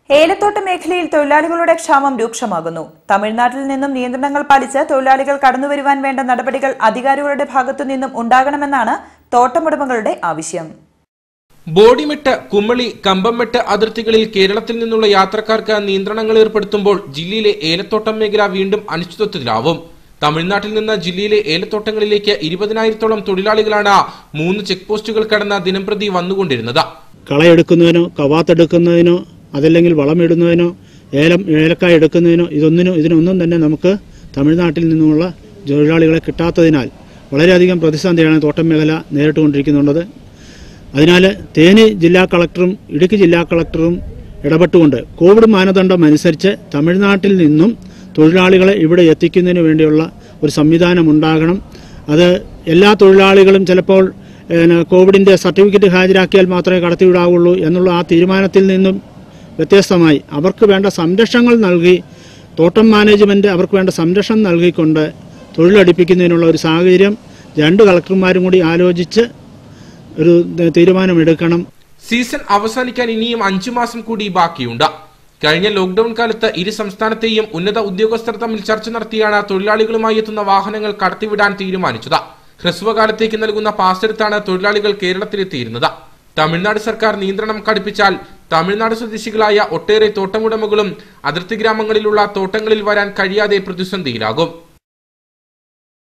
ഏലത്തോട്ട മേഖലയിൽ തൊഴിലാളികളുടെ ക്ഷാമം രൂക്ഷമാകുന്നു തമിഴ്നാട്ടിൽ നിന്നും നിയന്ത്രണങ്ങൾ പാലിച്ച് തൊഴിലാളികൾ കടന്നുവരുവാൻ വേണ്ട നടപടികൾ അധികാരികളുടെ ഭാഗത്തു നിന്നും ഉണ്ടാകണമെന്നാണ് തോട്ടമുടമകളുടെ ആവശ്യം ബോഡിമെട്ട് കുമളി കമ്പംമെട്ട് അതിർത്തികളിൽ കേരളത്തിൽ നിന്നുള്ള യാത്രക്കാർക്ക് നിയന്ത്രണങ്ങൾ ഏർപ്പെടുത്തുമ്പോൾ ജില്ലയിലെ ഏലത്തോട്ടം മേഖല വീണ്ടും അനിശ്ചിതത്വത്തിലാവും തമിഴ്നാട്ടിൽ നിന്ന് ജില്ലയിലെ ഏലത്തോട്ടങ്ങളിലേക്ക് ഇരുപതിനായിരത്തോളം തൊഴിലാളികളാണ് മൂന്ന് ചെക്ക് പോസ്റ്റുകൾ കടന്ന ദിനംപ്രതി വന്നുകൊണ്ടിരുന്നത് കളയെടുക്കുന്നതിനോ കവാത്തെടുക്കുന്നതിനോ അതല്ലെങ്കിൽ വളമിടുന്നതിനോ ഏലം ഏലക്കായ എടുക്കുന്നതിനോ ഇതൊന്നിനും ഇതിനൊന്നും തന്നെ നമുക്ക് തമിഴ്നാട്ടിൽ നിന്നുമുള്ള തൊഴിലാളികളെ കിട്ടാത്തതിനാൽ വളരെയധികം പ്രതിസന്ധിയാണ് തോട്ടം മേഖല നേരിട്ടുകൊണ്ടിരിക്കുന്നുള്ളത് അതിനാൽ തേനി ജില്ലാ കളക്ടറും ഇടുക്കി ജില്ലാ കളക്ടറും ഇടപെട്ടുകൊണ്ട് കോവിഡ് മാനദണ്ഡം അനുസരിച്ച് തമിഴ്നാട്ടിൽ നിന്നും തൊഴിലാളികളെ ഇവിടെ എത്തിക്കുന്നതിന് വേണ്ടിയുള്ള ഒരു സംവിധാനം ഉണ്ടാകണം അത് എല്ലാ തൊഴിലാളികളും ചിലപ്പോൾ ഏഹ്, കോവിഡിൻ്റെ സർട്ടിഫിക്കറ്റ് ഹാജരാക്കിയാൽ മാത്രമേ കടത്തിവിടാവുള്ളൂ എന്നുള്ള ആ തീരുമാനത്തിൽ നിന്നും വ്യത്യസ്തമായി അവർക്ക് വേണ്ട സംരക്ഷണങ്ങൾ നൽകി തോട്ടം മാനേജ്മെൻറ്റ് അവർക്ക് വേണ്ട സംരക്ഷണം നൽകിക്കൊണ്ട് തൊഴിലടിപ്പിക്കുന്നതിനുള്ള ഒരു സാഹചര്യം രണ്ട് കളക്ടർമാരും കൂടി ആലോചിച്ച് ഒരു തീരുമാനമെടുക്കണം സീസൺ അവസാനിക്കാൻ ഇനിയും അഞ്ചു മാസം കൂടി ബാക്കിയുണ്ട് കഴിഞ്ഞ ലോക്ഡൌൺ കാലത്ത് ഇരു സംസ്ഥാനത്തെയും ഉന്നത ഉദ്യോഗസ്ഥർ തമ്മിൽ ചർച്ച നടത്തിയാണ് തൊഴിലാളികളുമായി എത്തുന്ന വാഹനങ്ങൾ കടത്തിവിടാൻ തീരുമാനിച്ചത് ഹ്രസ്വകാലത്തേക്ക് നൽകുന്ന പാസ് എടുത്താണ് തൊഴിലാളികൾ കേരളത്തിലെത്തിയിരുന്നത് തമിഴ്നാട് സർക്കാർ നിയന്ത്രണം കടുപ്പിച്ചാൽ തമിഴ്നാട് സ്വദേശികളായ ഒട്ടേറെ തോട്ടമുടമകളും അതിർത്തി ഗ്രാമങ്ങളിലുള്ള തോട്ടങ്ങളിൽ വരാൻ കഴിയാതെ പ്രതിസന്ധിയിലാകും